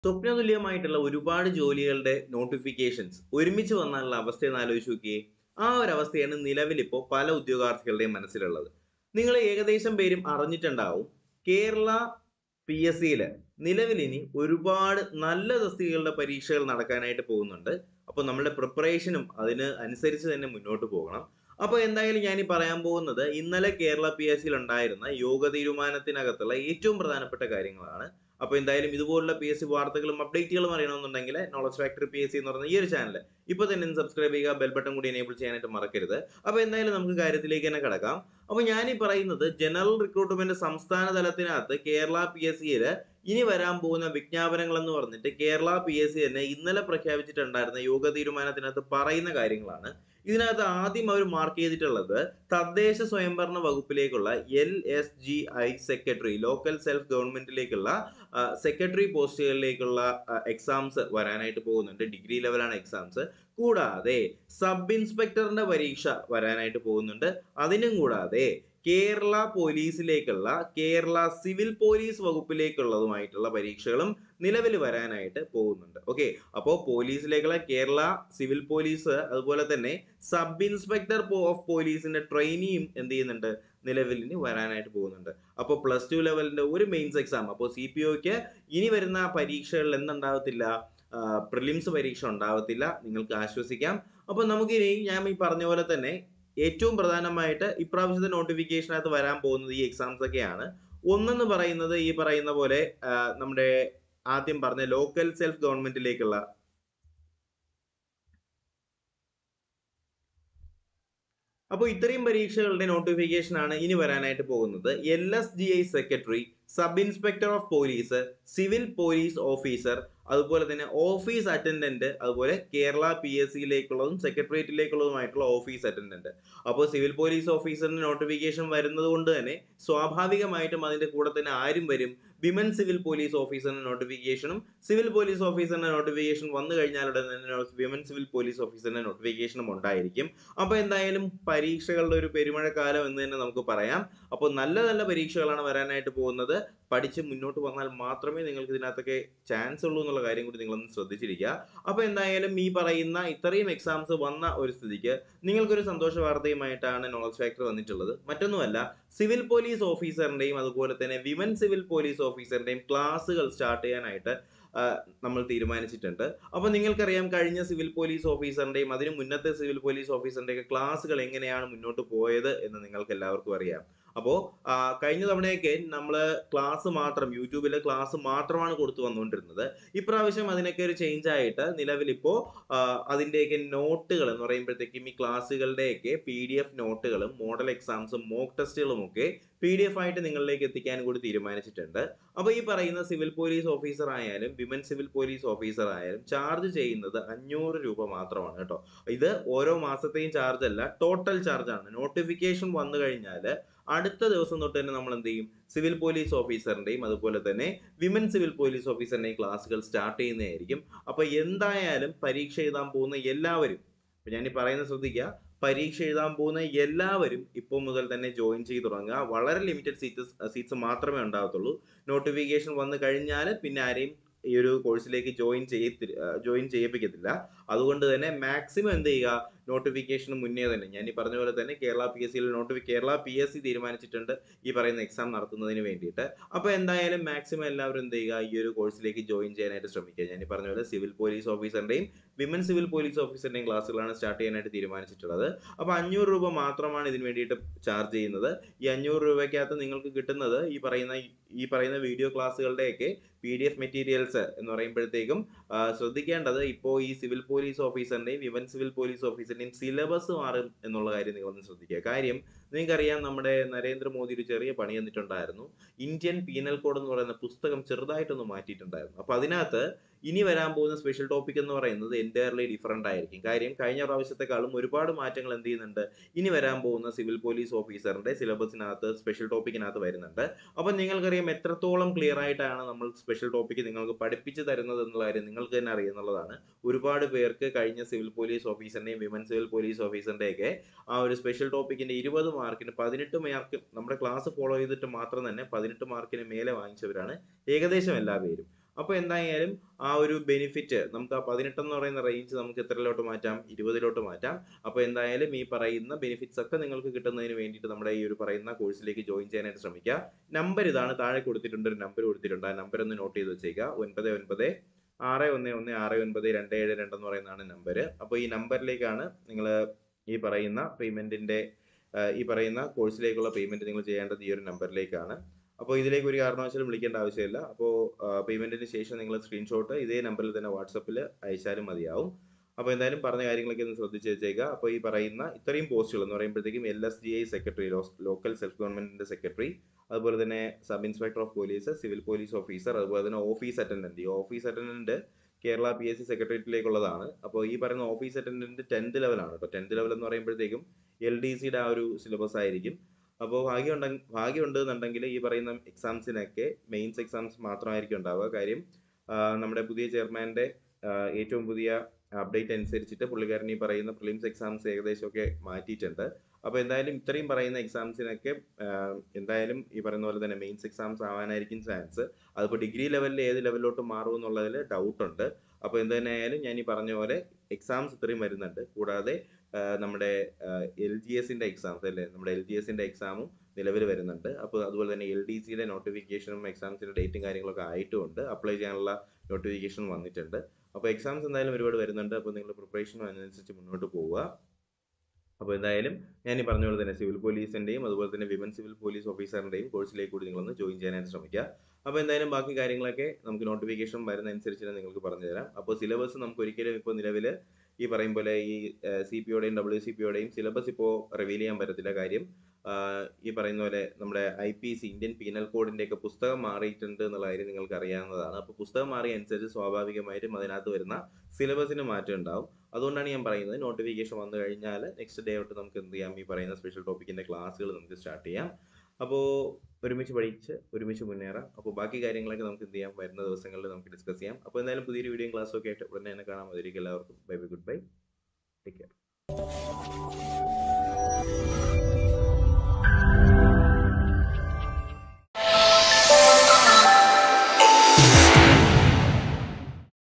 സ്വപ്നതുല്യമായിട്ടുള്ള ഒരുപാട് ജോലികളുടെ നോട്ടിഫിക്കേഷൻസ് ഒരുമിച്ച് വന്നാലുള്ള അവസ്ഥയെന്ന് ആലോചിച്ച് നോക്കിയേ ആ ഒരു അവസ്ഥയാണ് നിലവിലിപ്പോൾ പല ഉദ്യോഗാർത്ഥികളുടെയും മനസ്സിലുള്ളത് നിങ്ങൾ ഏകദേശം പേരും അറിഞ്ഞിട്ടുണ്ടാവും കേരള പി എസ് സിയിൽ നിലവിലിനി ഒരുപാട് നല്ല തസ്തികകളുടെ പരീക്ഷകൾ നടക്കാനായിട്ട് പോകുന്നുണ്ട് അപ്പോൾ നമ്മളുടെ പ്രിപ്പറേഷനും അതിന് അനുസരിച്ച് തന്നെ മുന്നോട്ട് പോകണം അപ്പോൾ എന്തായാലും ഞാൻ ഈ പറയാൻ പോകുന്നത് ഇന്നലെ കേരള പി എസ് സിയിൽ ഉണ്ടായിരുന്ന യോഗ തീരുമാനത്തിനകത്തുള്ള ഏറ്റവും പ്രധാനപ്പെട്ട കാര്യങ്ങളാണ് അപ്പോൾ എന്തായാലും ഇതുപോലുള്ള പി എസ് സി വാർത്തകളും അപ്ഡേറ്റുകളും അറിയണമെന്നുണ്ടെങ്കിൽ knowledge factory P S C എന്ന് പറയുന്ന ഈ ഒരു ചാനൽ ഇപ്പോൾ തന്നെ സബ്സ്ക്രൈബ് ചെയ്യുക ബെൽ ബട്ടൺ കൂടി എനേബിൾ ചെയ്യാനായിട്ട് മറക്കരുത് അപ്പോൾ എന്തായാലും നമുക്ക് കാര്യത്തിലേക്ക് തന്നെ കിടക്കാം അപ്പോൾ ഞാൻ ഈ പറയുന്നത് ജനറൽ റിക്രൂട്ട്മെന്റ് സംസ്ഥാന തലത്തിനകത്ത് കേരള പി എസ് സിയിൽ ഇനി വരാൻ പോകുന്ന വിജ്ഞാപനങ്ങൾ എന്ന് പറഞ്ഞിട്ട് കേരള പി എസ് സി തന്നെ ഇന്നലെ പ്രഖ്യാപിച്ചിട്ടുണ്ടായിരുന്ന യോഗ തീരുമാനത്തിനകത്ത് പറയുന്ന കാര്യങ്ങളാണ് ഇതിനകത്ത് ആദ്യം അവർ മാർക്ക് ചെയ്തിട്ടുള്ളത് തദ്ദേശ സ്വയംഭരണ വകുപ്പിലേക്കുള്ള L S G I secretary local self ഗവൺമെന്റിലേക്കുള്ള സെക്രട്ടറി പോസ്റ്റുകളിലേക്കുള്ള എക്സാംസ് വരാനായിട്ട് പോകുന്നുണ്ട് ഡിഗ്രി ലെവലാണ് എക്സാംസ് കൂടാതെ സബ് ഇൻസ്പെക്ടറിന്റെ പരീക്ഷ വരാനായിട്ട് പോകുന്നുണ്ട് അതിനും കൂടാതെ കേരള പോലീസിലേക്കുള്ള കേരള സിവിൽ പോലീസ് വകുപ്പിലേക്കുള്ളതുമായിട്ടുള്ള പരീക്ഷകളും നിലവിൽ വരാനായിട്ട് പോകുന്നുണ്ട് ഓക്കെ അപ്പോൾ പോലീസിലേക്കുള്ള കേരള സിവിൽ പോലീസ് അതുപോലെ തന്നെ സബ് ഇൻസ്പെക്ടർ ഓഫ് പോലീസിന്റെ ട്രെയിനിയും എന്ത് ചെയ്യുന്നുണ്ട് നിലവിൽ ഇനി വരാനായിട്ട് പോകുന്നുണ്ട് അപ്പോൾ പ്ലസ് ടു ലെവലിന്റെ ഒരു മെയിൻസ് എക്സാം അപ്പോൾ സി പി ഒക്ക് ഇനി വരുന്ന പരീക്ഷകളിൽ എന്തുണ്ടാവത്തില്ല പ്രിലിംസ് പരീക്ഷ ഉണ്ടാവത്തില്ല നിങ്ങൾക്ക് ആശ്വസിക്കാം അപ്പോൾ നമുക്കിനി ഞാൻ ഈ പറഞ്ഞ പോലെ തന്നെ ഏറ്റവും പ്രധാനമായിട്ട് ഇപ്രാവശ്യത്തെ നോട്ടിഫിക്കേഷനകത്ത് വരാൻ പോകുന്നത് ഈ എക്സാംസ് ഒക്കെയാണ് ഒന്നെന്ന് പറയുന്നത് ഈ പറയുന്ന പോലെ നമ്മുടെ ആദ്യം പറഞ്ഞ ലോക്കൽ സെൽഫ് ഗവൺമെന്റിലേക്കുള്ള അപ്പോൾ ഇത്രയും പരീക്ഷകളുടെ നോട്ടിഫിക്കേഷൻ ആണ് ഇനി വരാനായിട്ട് പോകുന്നത് L S G I secretary sub inspector of police civil police officer അതുപോലെ തന്നെ ഓഫീസ് അറ്റൻഡന്റ് അതുപോലെ കേരള പി എസ് സിയിലേക്കുള്ളതും സെക്രട്ടേറിയറ്റിലേക്കുള്ളതുമായിട്ടുള്ള ഓഫീസ് അറ്റൻഡന്റ് അപ്പോൾ സിവിൽ പോലീസ് ഓഫീസറിന് നോട്ടിഫിക്കേഷൻ വരുന്നത് കൊണ്ട് തന്നെ സ്വാഭാവികമായിട്ടും അതിന്റെ കൂടെ തന്നെ ആരും വരും വിമൻ സിവിൽ പോലീസ് ഓഫീസറിന്റെ നോട്ടിഫിക്കേഷനും സിവിൽ പോലീസ് ഓഫീസറിന്റെ നോട്ടിഫിക്കേഷൻ വന്നു കഴിഞ്ഞാൽ ഉടൻ തന്നെ വിമൻ സിവിൽ പോലീസ് ഓഫീസറിന്റെ നോട്ടിഫിക്കേഷനും ഉണ്ടായിരിക്കും അപ്പോൾ എന്തായാലും പരീക്ഷകളുടെ ഒരു പെരുമഴക്കാലം എന്ന് തന്നെ നമുക്ക് പറയാം അപ്പോൾ നല്ല നല്ല പരീക്ഷകളാണ് വരാനായിട്ട് പോകുന്നത് പഠിച്ച് മുന്നോട്ട് വന്നാൽ മാത്രമേ നിങ്ങൾക്ക് ഇതിനകത്തൊക്കെ ചാൻസ് ഉള്ളൂ എന്നുള്ള കാര്യം കൂടി നിങ്ങളൊന്ന് ശ്രദ്ധിച്ചിരിക്കുക അപ്പോൾ എന്തായാലും ഈ പറയുന്ന ഇത്രയും എക്സാംസ് വന്ന ഒരു സ്ഥിതിക്ക് നിങ്ങൾക്കൊരു സന്തോഷ വാർത്തയുമായിട്ടാണ് നോളജ് ഫാക്ടർ വന്നിട്ടുള്ളത് മറ്റൊന്നുമല്ല സിവിൽ പോലീസ് ഓഫീസറിന്റെയും അതുപോലെ തന്നെ വിമൻ സിവിൽ പോലീസ് ഓഫീസറിന്റെയും ക്ലാസ്സുകൾ സ്റ്റാർട്ട് ചെയ്യാനായിട്ട് നമ്മൾ തീരുമാനിച്ചിട്ടുണ്ട് അപ്പോൾ നിങ്ങൾക്കറിയാം കഴിഞ്ഞ സിവിൽ പോലീസ് ഓഫീസറിന്റെയും അതിന് മുന്നത്തെ സിവിൽ പോലീസ് ഓഫീസറിന്റെയും ക്ലാസ്സുകൾ എങ്ങനെയാണ് മുന്നോട്ട് പോയത് എന്ന് നിങ്ങൾക്ക് എല്ലാവർക്കും അറിയാം അപ്പോൾ കഴിഞ്ഞ തവണയൊക്കെ നമ്മൾ ക്ലാസ് മാത്രം യൂട്യൂബിലെ ക്ലാസ് മാത്രമാണ് കൊടുത്തു വന്നുകൊണ്ടിരുന്നത് ഇപ്രാവശ്യം അതിനൊക്കെ ഒരു ചേഞ്ച് ആയിട്ട് നിലവിലിപ്പോൾ അതിൻ്റെയൊക്കെ നോട്ടുകൾ എന്ന് പറയുമ്പോഴത്തേക്കും ഈ ക്ലാസ്സുകളുടെയൊക്കെ പി ഡി എഫ് നോട്ടുകളും മോഡൽ എക്സാംസും മോക്ക് ടെസ്റ്റുകളും ഒക്കെ പി ഡി എഫ് ആയിട്ട് നിങ്ങളിലേക്ക് എത്തിക്കാൻ കൂടി തീരുമാനിച്ചിട്ടുണ്ട് അപ്പോൾ ഈ പറയുന്ന സിവിൽ പോലീസ് ഓഫീസർ ആയാലും വിമൻ സിവിൽ പോലീസ് ഓഫീസർ ആയാലും ചാർജ് ചെയ്യുന്നത് അഞ്ഞൂറ് രൂപ മാത്രമാണ് കേട്ടോ ഇത് ഓരോ മാസത്തെയും ചാർജ് അല്ല ടോട്ടൽ ചാർജ് ആണ് നോട്ടിഫിക്കേഷൻ വന്നു കഴിഞ്ഞാൽ അടുത്ത ദിവസം തൊട്ട് തന്നെ നമ്മൾ എന്ത് ചെയ്യും സിവിൽ പോലീസ് ഓഫീസറിന്റെയും അതുപോലെ തന്നെ വിമൻ സിവിൽ പോലീസ് ഓഫീസറിന്റെയും ക്ലാസ്സുകൾ സ്റ്റാർട്ട് ചെയ്യുന്നതായിരിക്കും അപ്പോൾ എന്തായാലും പരീക്ഷ എഴുതാൻ പോകുന്ന എല്ലാവരും ഇപ്പം ഞാൻ ഈ പറയുന്നത് ശ്രദ്ധിക്കുക പരീക്ഷ എഴുതാൻ പോകുന്ന എല്ലാവരും ഇപ്പോൾ മുതൽ തന്നെ ജോയിൻ ചെയ്ത് തുടങ്ങുക വളരെ ലിമിറ്റഡ് സീറ്റ്സ് സീറ്റ്സ് മാത്രമേ ഉണ്ടാകത്തുള്ളൂ നോട്ടിഫിക്കേഷൻ വന്നു കഴിഞ്ഞാൽ പിന്നെ ആരെയും ഈ ഒരു കോഴ്സിലേക്ക് ജോയിൻ ചെയ്യത്തി ജോയിൻ ചെയ്യിപ്പിക്കത്തില്ല അതുകൊണ്ട് തന്നെ മാക്സിമം എന്ത് ചെയ്യുക നോട്ടിഫിക്കേഷന് മുന്നേ തന്നെ ഞാൻ ഈ പറഞ്ഞ പോലെ തന്നെ കേരള പി എസ് സിയിൽ നോട്ടിഫി കേരള പി എസ് സി തീരുമാനിച്ചിട്ടുണ്ട് ഈ പറയുന്ന എക്സാം നടത്തുന്നതിന് വേണ്ടിയിട്ട് അപ്പോൾ എന്തായാലും മാക്സിമം എല്ലാവരും എന്ത് ചെയ്യുക ഈ ഒരു കോഴ്സിലേക്ക് ജോയിൻ ചെയ്യാനായിട്ട് ശ്രമിക്കുക ഞാൻ ഈ പറഞ്ഞ പോലെ സിവിൽ പോലീസ് ഓഫീസറിൻ്റെയും വിമൻ സിവിൽ പോലീസ് ഓഫീസറിൻ്റെയും ക്ലാസ്സുകളാണ് സ്റ്റാർട്ട് ചെയ്യാനായിട്ട് തീരുമാനിച്ചിട്ടുള്ളത് അപ്പോൾ അഞ്ഞൂറ് രൂപ മാത്രമാണ് ഇതിന് വേണ്ടിയിട്ട് ചാർജ് ചെയ്യുന്നത് ഈ അഞ്ഞൂറ് രൂപയ്ക്കകത്ത് നിങ്ങൾക്ക് കിട്ടുന്നത് ഈ പറയുന്ന ഈ പറയുന്ന വീഡിയോ ക്ലാസ്സുകളുടെയൊക്കെ പി ഡി എഫ് മെറ്റീരിയൽസ് എന്ന് പറയുമ്പോഴത്തേക്കും ശ്രദ്ധിക്കേണ്ടത് ഇപ്പോൾ ഈ സിവിൽ പോലീസ് ഓഫീസറിൻ്റെയും വിമൻ സിവിൽ പോലീസ് ഓഫീസറിൻ്റെയും സിലബസ് മാറും എന്നുള്ള കാര്യം നിങ്ങളൊന്ന് ശ്രദ്ധിക്കുക കാര്യം നിങ്ങൾക്കറിയാം നമ്മുടെ നരേന്ദ്രമോദി ഒരു ചെറിയ പണി തന്നിട്ടുണ്ടായിരുന്നു ഇന്ത്യൻ പീനൽ കോഡ് എന്ന് പറയുന്ന പുസ്തകം ചെറുതായിട്ടൊന്ന് മാറ്റിയിട്ടുണ്ടായിരുന്നു അപ്പോൾ അതിനകത്ത് ഇനി വരാൻ പോകുന്ന സ്പെഷ്യൽ ടോപ്പിക് എന്ന് പറയുന്നത് എൻറ്റയർലി ഡിഫറെൻ്റ് ആയിരിക്കും കാര്യം കഴിഞ്ഞ പ്രാവശ്യത്തെക്കാളും ഒരുപാട് മാറ്റങ്ങൾ എന്ത് ചെയ്യുന്നുണ്ട് ഇനി വരാൻ പോകുന്ന സിവിൽ പോലീസ് ഓഫീസറിന്റെ സിലബസിനകത്ത് സ്പെഷ്യൽ ടോപ്പിക്കിനകത്ത് വരുന്നുണ്ട് അപ്പം നിങ്ങൾക്കറിയാം എത്രത്തോളം ക്ലിയർ ആയിട്ടാണ് നമ്മൾ സ്പെഷ്യൽ ടോപ്പിക്ക് നിങ്ങൾക്ക് പഠിപ്പിച്ചു തരുന്നത് എന്നുള്ള കാര്യം നിങ്ങൾക്ക് തന്നെ അറിയുന്നുള്ളതാണ് ഒരുപാട് പേർക്ക് കഴിഞ്ഞ സിവിൽ പോലീസ് ഓഫീസറിന്റെയും വിമൻ സിവിൽ പോലീസ് ഓഫീസറിന്റെയൊക്കെ ആ ഒരു സ്പെഷ്യൽ ടോപ്പിക്കിന്റെ ഇരുപത് മാർക്കിന് പതിനെട്ട് മാർക്ക് നമ്മുടെ ക്ലാസ് ഫോളോ ചെയ്തിട്ട് മാത്രം തന്നെ പതിനെട്ട് മാർക്കിന് മേലെ വാങ്ങിച്ചവരാണ് ഏകദേശം എല്ലാ പേരും അപ്പോൾ എന്തായാലും ആ ഒരു ബെനിഫിറ്റ് നമുക്ക് ആ പതിനെട്ടെന്ന് പറയുന്ന റേഞ്ച് നമുക്ക് എത്രയിലോട്ട് മാറ്റാം ഇരുപതിലോട്ട് മാറ്റാം അപ്പോൾ എന്തായാലും ഈ പറയുന്ന ബെനിഫിറ്റ്സ് ഒക്കെ നിങ്ങൾക്ക് കിട്ടുന്നതിന് വേണ്ടിയിട്ട് നമ്മുടെ ഈ ഒരു പറയുന്ന കോഴ്സിലേക്ക് ജോയിൻ ചെയ്യാനായിട്ട് ശ്രമിക്കുക നമ്പർ ഇതാണ് താഴെ കൊടുത്തിട്ടുണ്ട് ഒരു നമ്പർ കൊടുത്തിട്ടുണ്ട് ആ നമ്പർ ഒന്ന് നോട്ട് ചെയ്ത് വെച്ചേക്കുക ഒൻപത് ഒൻപത് ആറ് ഒന്ന് ഒന്ന് ആറ് ഒൻപത് രണ്ട് ഏഴ് രണ്ട് എന്ന് പറയുന്നതാണ് നമ്പർ അപ്പോൾ ഈ നമ്പറിലേക്കാണ് നിങ്ങൾ ഈ പറയുന്ന പേയ്മെന്റിന്റെ ഈ പറയുന്ന കോഴ്സിലേക്കുള്ള പേയ്മെന്റ് നിങ്ങൾ ചെയ്യേണ്ടത് ഈ ഒരു നമ്പറിലേക്കാണ് അപ്പോൾ ഇതിലേക്ക് ഒരു കാരണവശാലും വിളിക്കേണ്ട ആവശ്യമില്ല അപ്പോൾ പേയ്മെന്റിന് ശേഷം നിങ്ങൾ സ്ക്രീൻഷോട്ട് ഇതേ നമ്പറിൽ തന്നെ വാട്സപ്പിൽ അയച്ചാലും മതിയാവും അപ്പോൾ എന്തായാലും പറഞ്ഞ കാര്യങ്ങളൊക്കെ ഒന്ന് ശ്രദ്ധിച്ച് വെച്ചേക്കുക അപ്പോൾ ഈ പറയുന്ന ഇത്രയും പോസ്റ്റുകൾ എന്ന് പറയുമ്പോഴത്തേക്കും L S G I secretary local self ഗവൺമെന്റിന്റെ സെക്രട്ടറി അതുപോലെ തന്നെ sub inspector of police civil police officer അതുപോലെ തന്നെ ഓഫീസ് അറ്റൻഡന്റ് ഈ office attendant Kerala P S C സെക്രട്ടേറിയറ്റിലേക്കുള്ളതാണ് അപ്പോൾ ഈ പറയുന്ന ഓഫീസ് അറ്റൻഡന്റ് ടെൻത്ത് ലെവലാണ് കേട്ടോ ടെൻത്ത് ലെവൽ എന്ന് പറയുമ്പോഴത്തേക്കും എൽ ഡി സിയുടെ ആ ഒരു സിലബസ് ആയിരിക്കും അപ്പോൾ ഭാഗ്യം ഉണ്ടെ ഭാഗ്യമുണ്ട് എന്നുണ്ടെങ്കിൽ ഈ പറയുന്ന എക്സാംസിനൊക്കെ മെയിൻസ് എക്സാംസ് മാത്രമായിരിക്കും ഉണ്ടാവുക കാര്യം നമ്മുടെ പുതിയ ചെയർമാൻ്റെ ഏറ്റവും പുതിയ അപ്ഡേറ്റ് അനുസരിച്ചിട്ട് പുള്ളിക്കാരൻ ഈ പറയുന്ന പ്രിലിംസ് എക്സാംസ് ഏകദേശമൊക്കെ മാറ്റിയിട്ടുണ്ട് അപ്പോൾ എന്തായാലും ഇത്രയും പറയുന്ന എക്സാംസിനൊക്കെ എന്തായാലും ഈ പറയുന്ന പോലെ തന്നെ മെയിൻസ് എക്സാംസ് ആവാനായിരിക്കും ചാൻസ് അതിപ്പോൾ ഡിഗ്രി ലെവലിൽ ഏത് ലെവലിലോട്ട് മാറും എന്നുള്ളതിൽ ഡൗട്ട് ഉണ്ട് അപ്പോൾ എന്ത് തന്നെ ആയാലും ഞാൻ ഈ പറഞ്ഞ പോലെ എക്സാംസ് ഇത്രയും വരുന്നുണ്ട് കൂടാതെ നമ്മുടെ എൽ ജി എസിൻ്റെ എക്സാംസ് അല്ലേ നമ്മുടെ എൽ ജി എസിൻ്റെ എക്സാമും നിലവിൽ വരുന്നുണ്ട് അപ്പോൾ അതുപോലെ തന്നെ എൽ ഡി സിയുടെ നോട്ടിഫിക്കേഷനും എക്സാംസിൻ്റെ ഡേറ്റും കാര്യങ്ങളൊക്കെ ആയിട്ടുമുണ്ട് അപ്ലൈ ചെയ്യാനുള്ള നോട്ടിഫിക്കേഷൻ വന്നിട്ടുണ്ട് അപ്പോൾ എക്സാംസ് എന്തായാലും ഒരുപാട് വരുന്നുണ്ട് അപ്പോൾ നിങ്ങൾ പ്രിപ്പറേഷനും അതിനനുസരിച്ച് മുന്നോട്ട് പോവുക അപ്പോൾ എന്തായാലും ഞാൻ ഈ പറഞ്ഞ പോലെ തന്നെ സിവിൽ പോലീസിൻ്റെയും അതുപോലെ തന്നെ വിമൻ സിവിൽ പോലീസ് ഓഫീസറിൻ്റെയും കോഴ്സിലേക്ക് കൂടി നിങ്ങളൊന്ന് ജോയിൻ ചെയ്യാനായിട്ട് ശ്രമിക്കുക അപ്പോൾ എന്തായാലും ബാക്കി കാര്യങ്ങളൊക്കെ നമുക്ക് നോട്ടിഫിക്കേഷൻ വരുന്ന അനുസരിച്ച് നിങ്ങൾക്ക് പറഞ്ഞു തരാം അപ്പോൾ സിലബസ് നമുക്ക് ഒരിക്കലും ഇപ്പോൾ നിലവിൽ ഈ പറയും പോലെ ഈ സി പി ഒയുടെയും ഡബ്ല്യു സി പി ഒയുടെയും സിലബസ് ഇപ്പോൾ റിവീൽ ചെയ്യാൻ പറ്റത്തില്ല കാര്യം ഈ പറയുന്ന പോലെ നമ്മുടെ I P C Indian penal കോഡിൻ്റെ ഒക്കെ പുസ്തകം മാറിയിട്ടുണ്ട് എന്നുള്ള കാര്യം നിങ്ങൾക്ക് അറിയാവുന്നതാണ് അപ്പോൾ പുസ്തകം മാറിയ അനുസരിച്ച് സ്വാഭാവികമായിട്ടും അതിനകത്ത് വരുന്ന സിലബസിന് മാറ്റം ഉണ്ടാവും അതുകൊണ്ടാണ് ഞാൻ പറയുന്നത് നോട്ടിഫിക്കേഷൻ വന്നു കഴിഞ്ഞാൽ നെക്സ്റ്റ് ഡേ തൊട്ട് നമുക്ക് എന്ത് ചെയ്യാം ഈ പറയുന്ന സ്പെഷ്യൽ ടോപ്പിക്കിൻ്റെ ക്ലാസ്സുകൾ നമുക്ക് സ്റ്റാർട്ട് ചെയ്യാം അപ്പോൾ ഒരുമിച്ച് പഠിച്ച് ഒരുമിച്ച് മുന്നേറാം അപ്പോൾ ബാക്കി കാര്യങ്ങളൊക്കെ നമുക്ക് എന്ത് ചെയ്യാം വരുന്ന ദിവസങ്ങളിൽ നമുക്ക് ഡിസ്കസ് ചെയ്യാം അപ്പോൾ എന്തായാലും പുതിയൊരു വീഡിയോയും ക്ലാസ്സും ഒക്കെ ആയിട്ട് ഉടനെ തന്നെ കാണാം അതിലേക്ക് എല്ലാവർക്കും bye bye goodbye take care